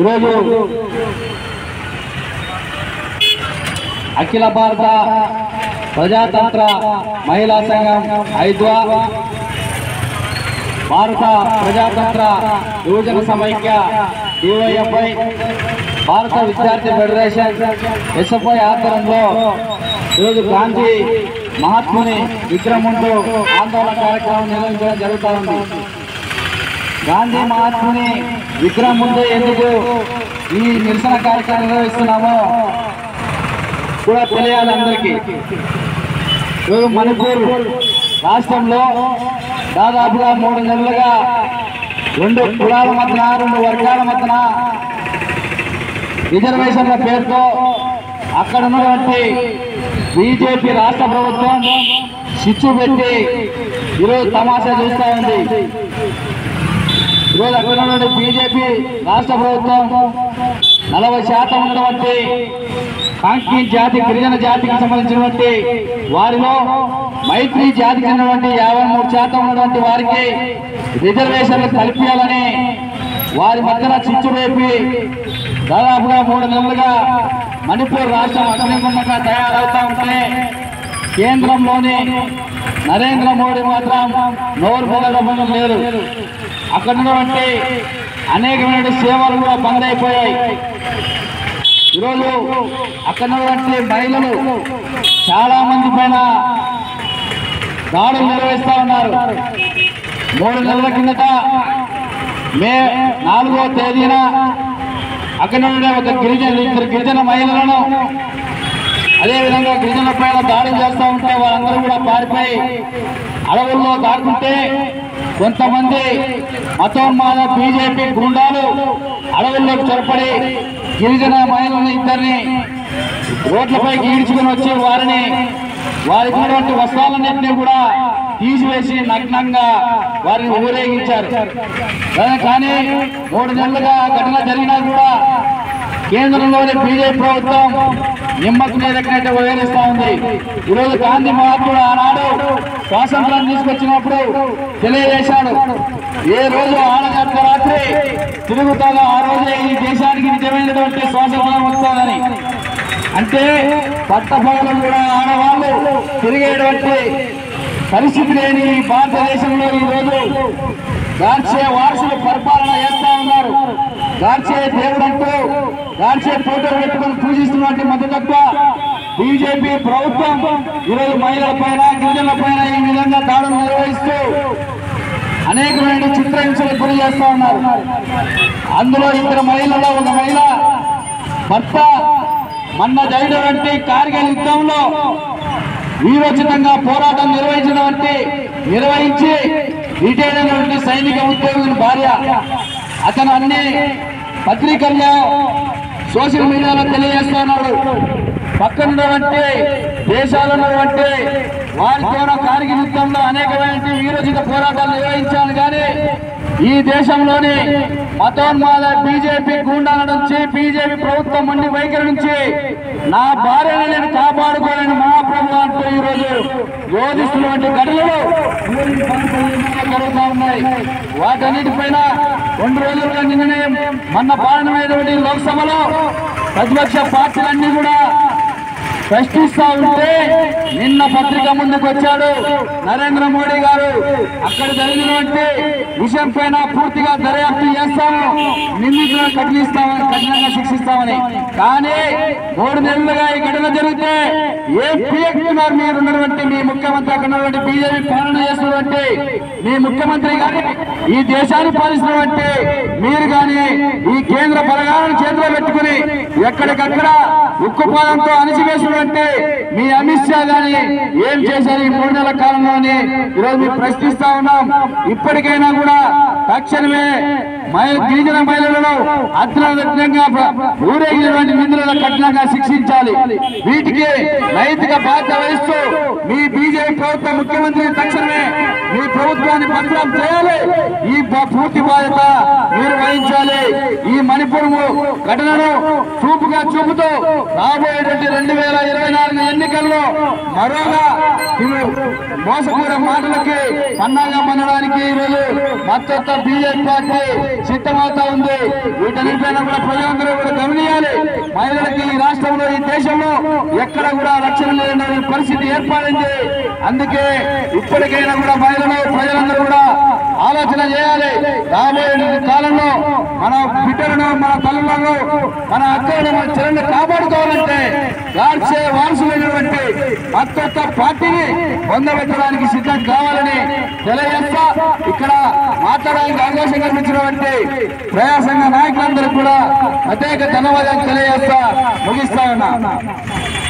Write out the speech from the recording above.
ఈరోజు అఖిల భారత ప్రజాతంత్ర మహిళా సంఘం హైద్వా భారత ప్రజాతంత్ర యువజన సమైక్య డివైఎఫ్ఐ భారత విద్యార్థి ఫెడరేషన్ ఎస్ఎఫ్ఐ ఆధ్వర్యంలో ఈరోజు గాంధీ మహాత్ముని విగ్రహం ముందు ఆందోళన కార్యక్రమం నిర్వహించడం జరుగుతూ ఉంది గాంధీ మహాత్ముని విగ్రహం ముందు ఎందుకు ఈ నిరసన కార్యక్రమం నిర్వహిస్తున్నామో కూడా తెలియాలి అందరికీ ఈరోజు మణిపూర్ రాష్ట్రంలో దాదాపుగా మూడు నెలలుగా రెండు కులాల మధ్యన రెండు వర్గాల మధ్యన రిజర్వేషన్ల పేరుతో అక్కడ ఉన్నటువంటి బీజేపీ రాష్ట్ర ప్రభుత్వం చిచ్చు పెట్టి ఈరోజు తమాషా చూస్తూ ఉంది ఈరోజు అక్కడ ఉన్నటువంటి బీజేపీ రాష్ట్ర ప్రభుత్వం నలభై శాతం ఉన్నటువంటి కాంకీ జాతి గిరిజన జాతికి సంబంధించినటువంటి వారిలో మైత్రి జాతికి చెందినటువంటి యాభై మూడు శాతం ఉన్నటువంటి వారికి రిజర్వేషన్లు కల్పించాలని వారి మధ్యన చిచ్చు వేపి దాదాపుగా మూడు నెలలుగా మణిపూర్ రాష్ట్రం అగ్నిగుండంగా తయారవుతా ఉంటే కేంద్రంలోని నరేంద్ర మోడీ మాత్రం నోరు మొదలడం లేదు అక్కడ ఉన్నటువంటి అనేకమైన సేవలు కూడా బంద్ అయిపోయాయి ఈరోజు అక్కడ ఉన్నటువంటి మహిళలు చాలా మంది పైన దాడులు నిర్వహిస్తా ఉన్నారు మూడు నెలల కిందట మే నాలుగో తేదీన అక్కడ ఉండే ఒక గిరిజన ఇద్దరు గిరిజన మహిళలను అదేవిధంగా గిరిజనుల పైన దాడులు చేస్తూ ఉంటే వాళ్ళందరూ కూడా పారిపోయి అడవుల్లో దాక్కుంటే కొంతమంది మతోన్మాద బీజేపీ గుండాలు అడవుల్లోకి చొరపడి గిరిజన మహిళలను ఇద్దరిని రోడ్లపైకి ఈడ్చుకుని వచ్చి వారిని వారికి ఉన్నటువంటి వస్త్రాలన్నింటినీ కూడా తీసివేసి నగ్నంగా వారిని ఊరేగించారు కానీ మూడు నెలలుగా ఆ ఘటన జరిగినా కూడా కేంద్రంలోని బీజేపీ ప్రభుత్వం నిమ్మకు నీరెక్కనైతే వ్యవహరిస్తా ఉంది ఈరోజు గాంధీ మహాత్ముడు ఆనాడు స్వాతంత్రం తీసుకొచ్చినప్పుడు తెలియజేశాడు ఏ రోజు ఆడగట్ట రాత్రి తిరుగుతాదో ఆ రోజే ఈ దేశానికి నిజమైనటువంటి స్వాతంత్రం వస్తుందని అంటే పట్టపగలు కూడా ఆడవాళ్ళు తిరిగేటువంటి పరిస్థితి లేని ఈ భారతదేశంలో ఈ రోజు గాడ్సే వారసులు పరిపాలన చేస్తా ఉన్నారు గాడ్సే దేవుడు అంటూ గాడ్సే ఫోటోలు పెట్టుకొని పూజిస్తున్నటువంటి మద్దతత్వ బీజేపీ ప్రభుత్వం ఈరోజు మహిళల పైన గిరిజనుల పైన ఈ విధంగా దాడులు నిర్వహిస్తూ అనేకమైన చిత్రహింసలకు గురి చేస్తా ఉన్నారు అందులో ఇద్దరు మహిళల్లో ఒక మహిళ భర్త మొన్న జరిగినటువంటి కార్గిల్ యుద్ధంలో వీరోచితంగా పోరాటం నిర్వహించినటువంటి నిర్వహించి రిటైర్ అయినటువంటి సైనిక ఉద్యోగుని భార్య అతను అన్ని పత్రికల్లో సోషల్ మీడియాలో తెలియజేస్తున్నాడు పక్కనున్నటువంటి దేశాలు ఉన్నటువంటి వారితో కార్గిల్ యుద్ధంలో అనేకమైన వీరోచిత పోరాటాలు నిర్వహించాను కానీ ఈ దేశంలోని మతోన్మాద బీజేపీ గూండాల నుంచి బీజేపీ ప్రభుత్వం మండి వైఖరి నుంచి నా భార్యను నేను కాపాడుకోలేని మహాప్రభు అంటూ ఈరోజు యోధిస్తున్నటువంటి ఘటనలు జరుగుతూ ఉన్నాయి వాటన్నిటిపైన రెండు రోజులుగా నిన్ననే మొన్న పాలనమైనటువంటి లోక్సభలో ప్రతిపక్ష పార్టీలన్నీ కూడా ప్రశ్నిస్తా ఉంటే నిన్న పత్రిక ముందుకు వచ్చాడు నరేంద్ర మోడీ గారు అక్కడ జరిగినటువంటి విషయం పైన పూర్తిగా దర్యాప్తు చేస్తాము నిందితులను కఠినిస్తామని కఠినంగా శిక్షిస్తామని కానీ మూడు నెలలుగా ఈ ఘటన జరిగితే ఏం పీఎక్కుతున్నారు మీరు ఉన్నటువంటి మీ ముఖ్యమంత్రి అక్కడ ఉన్నటువంటి బీజేపీ పాలన చేస్తున్నటువంటి మీ ముఖ్యమంత్రి గాని ఈ దేశాన్ని పాలిస్తున్నటువంటి మీరు గాని ఈ కేంద్ర బలగాలను చేతిలో పెట్టుకుని ఎక్కడికక్కడ ఉక్కుపాదంతో అణిచివేసినటువంటి మీ అమిత్ షా గాని ఏం చేశారు ఈ మూడు నెలల కాలంలోని ఈరోజు మేము ప్రశ్నిస్తా ఉన్నాం ఇప్పటికైనా కూడా తక్షణమే మహిళ గిరిజన మహిళలను అత్యంతంగా ఊరేగినటువంటి నిందితులను కఠినంగా శిక్షించాలి వీటికి నైతిక బాధ్యత వహిస్తూ మీ బీజేపీ ప్రభుత్వ ముఖ్యమంత్రి తక్షణమే మీ ప్రభుత్వాన్ని పత్రం చేయాలి ఈ బ- పూర్తి బాధ్యత మీరు వహించాలి ఈ మణిపూర్ ఘటనను చూపుగా చూపుతూ రాబోయేటువంటి రెండు వేల ఇరవై నాలుగు ఎన్నికల్లో మరోగా మోసపూర మాటలకి పన్నాగా మనడానికి ఈరోజు మద్దతు బీజేపీ పార్టీ సిద్ధమవుతా ఉంది వీటన్నిటిపైన కూడా ప్రజలందరూ కూడా గమనియాలి మహిళలకి ఈ రాష్ట్రంలో ఈ దేశంలో ఎక్కడ కూడా రక్షణ లేని పరిస్థితి ఏర్పడింది అందుకే ఇప్పటికైనా కూడా మహిళలు ప్రజలందరూ కూడా ఆలోచన చేయాలి రాబోయే కాలంలో మన బిడ్డలను మన తల్లులను మన అక్కలను మన చెల్లెలను కాపాడుకోవాలంటే వార్చే వారసులైనటువంటి మత్తొత్త పార్టీని పొందబెట్టడానికి సిద్ధం కావాలని తెలియజేస్తా ఇక్కడ మాట్లాడడానికి అవకాశం కల్పించినటువంటి ప్రయాసంగా నాయకులందరూ కూడా ప్రత్యేక ధన్యవాదాలు తెలియజేస్తా ముగిస్తా ఉన్నా